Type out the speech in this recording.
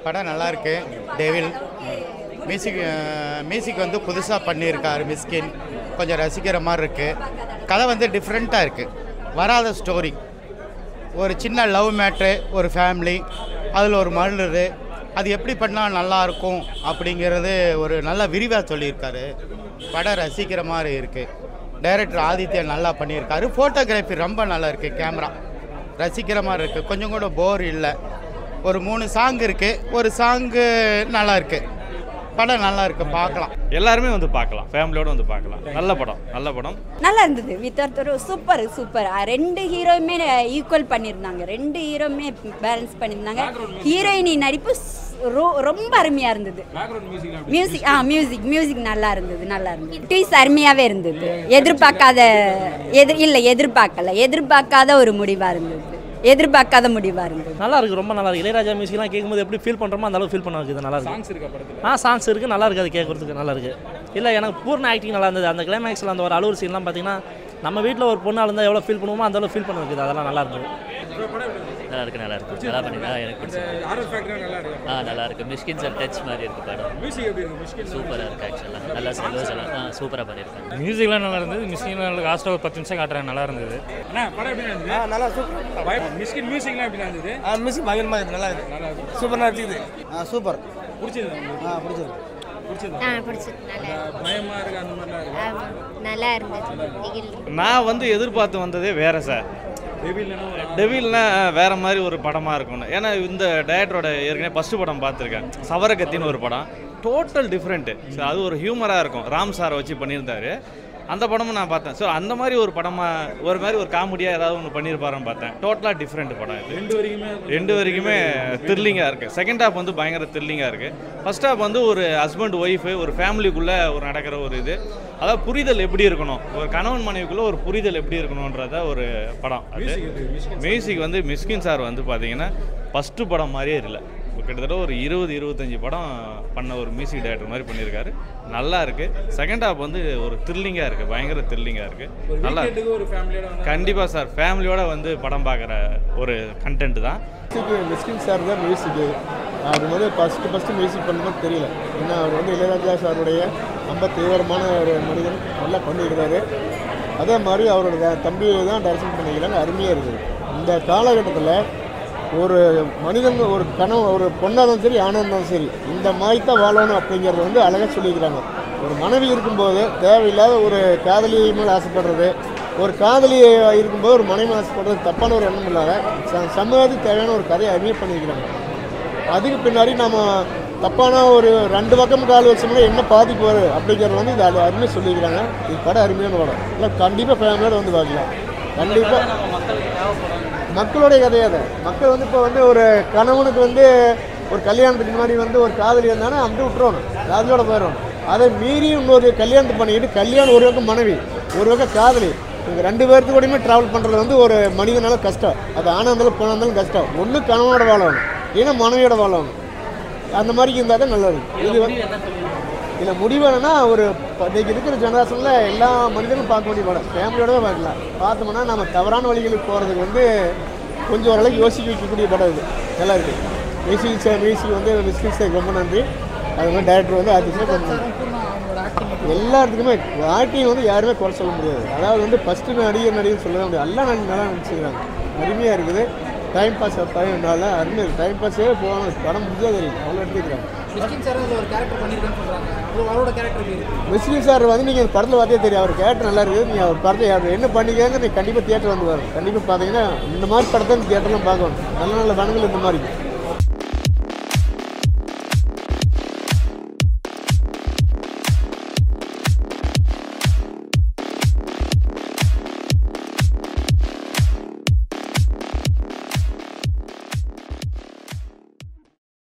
படம் நல்லா இருக்கு டெவில் மியூசிக் மியூசிக் வந்து புதுசாக பண்ணியிருக்காரு மிஸ்கின் கொஞ்சம் ரசிக்கிற மாதிரி இருக்கு கதை வந்து டிஃப்ரெண்ட்டாக இருக்கு வராத ஸ்டோரி ஒரு சின்ன லவ் மேட்ரு ஒரு ஃபேமிலி அதில் ஒரு மர்டரு அது எப்படி பண்ணால் நல்லா இருக்கும் அப்படிங்கிறது ஒரு நல்ல விரிவாக சொல்லியிருக்காரு படம் ரசிக்கிற மாதிரி இருக்குது டைரக்டர் ஆதித்யன் நல்லா பண்ணியிருக்காரு ஃபோட்டோகிராஃபி ரொம்ப நல்லா இருக்குது கேமரா ரசிக்கிற மாதிரி இருக்குது கொஞ்சம் கூட போர் இல்லை ஒரு மூணு சாங் இருக்குது ஒரு சாங்கு நல்லா இருக்குது படம் நல்லா இருக்குது பார்க்கலாம் எல்லாருமே வந்து பார்க்கலாம் ஃபேமிலியோட வந்து பார்க்கலாம் நல்ல படம் நல்ல படம் நல்லா இருந்தது வித்தர் சூப்பர் சூப்பர் ரெண்டு ஹீரோயுமே ஈக்குவல் பண்ணியிருந்தாங்க ரெண்டு ஹீரோயுமே பேலன்ஸ் பண்ணியிருந்தாங்க ஹீரோயினி நடிப்பு ஸ்- ரொ- ரொம்ப அருமையாக இருந்தது மியூசிக் ஆ மியூசிக் மியூசிக் நல்லா இருந்தது நல்லா இருந்தது ட்வீஸ் அருமையாகவே இருந்தது எதிர்பார்க்காத எதிர் இல்லை எதிர்பார்க்கல எதிர்பார்க்காத ஒரு முடிவாக இருந்தது எதிர்பார்க்காத முடிவாக இருந்தது நல்லா இருக்கு ரொம்ப நல்லா இருக்கு இளையராஜா மியூசிக்லாம் கேட்கும்போது எப்படி ஃபீல் பண்ணுறோமோ அந்த அளவுக்கு ஃபீல் பண்ண வைக்குது நல்லா இருக்கு சாங்ஸ் இருக்கா படத்தில் ஆ சாங்ஸ் இருக்குது நல்லா இருக்குது அது கேட்குறதுக்கு நல்லா இருக்கு இல்லை எனக்கு பூர்ண ஆக்டிங் நல்லா இருந்தது அந்த கிளைமேக்ஸில் அந்த ஒரு அலுவல் சீன்லாம் பார்த்தீங்கன்னா நம்ம வீட்டில் ஒரு பொண்ணாக இருந்தால் எவ்வளோ ஃபீல் பண்ணுவோமோ அந்த அளவுக்கு ஃபீல் பண்ண வைக்குது அதெல்லாம் நல்லா இருந்தது நல்லா இருக்கு நல்லா இருக்கு நல்லா பண்ணி ஆ, எனக்கு பிடிச்சது ஆர்ஆர் ஃபேக்டரி நல்லா இருக்கு ஆ நல்லா இருக்கு மிஷ்கின்ஸ் அண்ட் டச் மாதிரி இருக்கு படம் மியூசிக் எப்படி இருக்கு மிஷ்கின் சூப்பராக இருக்கு ஆக்சுவலாக நல்லா செல்வஸ் எல்லாம் ஆ சூப்பராக பண்ணியிருக்காங்க மியூசிக்லாம் நல்லா இருந்தது மிஸ்கின் லாஸ்ட்டாக ஒரு பத்து நிமிஷம் காட்டுறாங்க நல்லா இருந்தது அண்ணா படம் எப்படி இருந்தது நல்லா சூப்பர் பய- மிஷ்கின் மியூசிக்லாம் எப்படி இருந்தது ஆ மியூசிக் பயங்கரமாக இருக்குது நல்லா இருக்குது நல்லா இருக்கு சூப்பராக இருக்குது ஆ சூப்பர் பிடிச்சது உங்களுக்கு ஆ பிடிச்சது பிடிச்சது ஆ பிடிச்சது நல்லா அந்த பயமா இருக்கு அந்த மாதிரிலாம் இருக்கு ஆமாம் நல்லா இருந்தது திகில் நான் வந்து எதிர்பார்த்து வந்ததே வேற சார் டெவில்னா டெவில்னா வேற மாதிரி ஒரு படமாக இருக்கும்னு ஏன்னா இந்த டேரக்டரோட ஏற்கனவே ஃபஸ்ட்டு படம் பார்த்துருக்கேன் சவரகத்தின்னு ஒரு படம் டோட்டல் டிஃப்ரெண்ட்டு ஸோ அது ஒரு ஹியூமராக இருக்கும் ராம் சாரை வச்சு பண்ணியிருந்தாரு அந்த படமும் நான் பார்த்தேன் ஸோ அந்த மாதிரி ஒரு படமாக ஒரு மாதிரி ஒரு காமெடியாக ஏதாவது ஒன்று பண்ணியிருப்பாருன்னு பார்த்தேன் டோட்டலாக டிஃப்ரெண்ட் படம் இது ரெண்டு வரைக்குமே ரெண்டு வரைக்குமே த்ரில்லிங்காக இருக்குது செகண்ட் ஹாஃப் வந்து பயங்கர த்ரில்லிங்காக இருக்குது ஃபர்ஸ்ட் ஹாஃப் வந்து ஒரு ஹஸ்பண்ட் ஒய்ஃபு ஒரு ஃபேமிலிக்குள்ளே ஒரு நடக்கிற ஒரு இது அதாவது புரிதல் எப்படி இருக்கணும் ஒரு கணவன் மனைவிக்குள்ளே ஒரு புரிதல் எப்படி இருக்கணுன்றத ஒரு படம் அது மியூசிக் வந்து மிஸ்கின் சார் வந்து பார்த்தீங்கன்னா ஃபஸ்ட்டு படம் மாதிரியே இல்லை கிட்டத்தட்ட ஒரு இருபது இருபத்தஞ்சி படம் பண்ண ஒரு மியூசிக் டைரக்டர் மாதிரி பண்ணியிருக்காரு நல்லா இருக்குது செகண்ட் ஹாஃப் வந்து ஒரு த்ரில்லிங்காக இருக்குது பயங்கர த்ரில்லிங்காக இருக்குது நல்லா வீக்கெண்டுக்கு ஒரு ஃபேமிலியோட வந்து கண்டிப்பாக சார் ஃபேமிலியோட வந்து படம் பார்க்குற ஒரு கண்டென்ட் தான் மியூசிக் மிஸ்கின் சார் தான் மியூசிக்கு அது வந்து ஃபஸ்ட்டு ஃபஸ்ட்டு மியூசிக் பண்ணும்போது தெரியல ஏன்னா அவர் வந்து இளையராஜா சாருடைய ரொம்ப தீவிரமான ஒரு மனிதன் நல்லா பண்ணியிருக்காரு அதே மாதிரி அவரோட தம்பி தான் டைரக்ஷன் பண்ணிக்கிறாங்க அருமையாக இருக்குது இந்த காலகட்டத்தில் ஒரு மனிதன் ஒரு கனவு ஒரு பொண்ணாக இருந்தாலும் சரி ஆணாக இருந்தாலும் சரி இந்த மாதிரி தான் வாழணும் அப்படிங்கிறத வந்து அழகாக சொல்லிக்கிறாங்க ஒரு மனைவி இருக்கும்போது தேவையில்லாத ஒரு காதலி மேலே ஆசைப்படுறது ஒரு காதலி இருக்கும்போது ஒரு மனைவி ஆசைப்படுறது தப்பான ஒரு எண்ணம் இல்லாத ச- சமூகத்துக்கு தேவையான ஒரு கதையை அறிமுகம் பண்ணியிருக்கிறாங்க அதுக்கு பின்னாடி நம்ம தப்பான ஒரு ரெண்டு பக்கம் கால் வச்சோம்னா என்ன பாதிப்பு வரும் அப்படிங்கிறது வந்து இது அது அருமையாக சொல்லிக்கிறாங்க இது படம் அருமையான படம் இல்லை கண்டிப்பாக ஃபேமிலியோட வந்து பார்க்கலாம் கண்டிப்பாக மக்களுடைய கதையாக அது மக்கள் வந்து இப்போ வந்து ஒரு கணவனுக்கு வந்து ஒரு கல்யாணத்துக்கு முன்னாடி வந்து ஒரு காதலி இருந்தானா அந்த விட்டுருவாங்க காதலியோட போயிடணும் அதை மீறி இன்னொரு கல்யாணத்தை பண்ணிக்கிட்டு கல்யாணம் ஒரு பக்கம் மனைவி ஒரு பக்கம் காதலி இவங்க ரெண்டு பேர்த்து கூடயுமே ட்ராவல் பண்ணுறது வந்து ஒரு மனிதனால கஷ்டம் அது ஆணாக இருந்தாலும் பொண்ணாக இருந்தாலும் கஷ்டம் ஒன்று கணவனோட வாழணும் இல்லைன்னா மனைவியோட வாழணும் அந்த மாதிரி இருந்தால் தான் நல்லது இது வந்து இதில் முடிவு என்னன்னா ஒரு ப- இன்னைக்கு இருக்கிற ஜெனரேஷனில் எல்லா மனிதனும் பார்க்க வேண்டிய படம் ஃபேமிலியோட தான் பார்க்கலாம் பார்த்தோம்னா நம்ம தவறான வழிகளுக்கு போகிறதுக்கு வந்து கொஞ்சம் ஓரளவுக்கு யோசிக்க வைக்கக்கூடிய படம் இது நல்லா இருக்கு மியூசிக் சார் மியூசிக் வந்து மிஸ்கில் சார் ரொம்ப நன்றி அது மாதிரி டேரக்டர் வந்து ஆர்டிஸ்ட் ரொம்ப நன்றி எல்லாத்துக்குமே ஆக்டிங் வந்து யாருமே குறை சொல்ல முடியாது அதாவது வந்து ஃபஸ்ட்டு நடிகர் நடிகர் சொல்லவே முடியாது எல்லாம் நல்லா நல்லா நடிச்சுக்கிறாங்க அருமையாக இருக்குது டைம் பாஸ் டைம்னால அருமையாக இருக்குது டைம் பாஸே போகணும் படம் முடிஞ்சா தெரியும் அவ்வளோ எடுத்துக்கிறாங்க மிஸ்கின் சார் வந்து நீங்கள் இந்த படத்தில் பார்த்தே தெரியும் அவர் கேரக்டர் நல்லா இருக்குது நீங்கள் அவர் படத்தை அவர் என்ன பண்ணிக்கிறாங்க நீங்கள் கண்டிப்பாக தியேட்டர் வந்து வரும் கண்டிப்பாக பார்த்தீங்கன்னா இந்த மாதிரி படத்தை தியேட்டர்லாம் பார்க்கணும் நல்ல நல்ல படங்கள் இந்த மாதிரி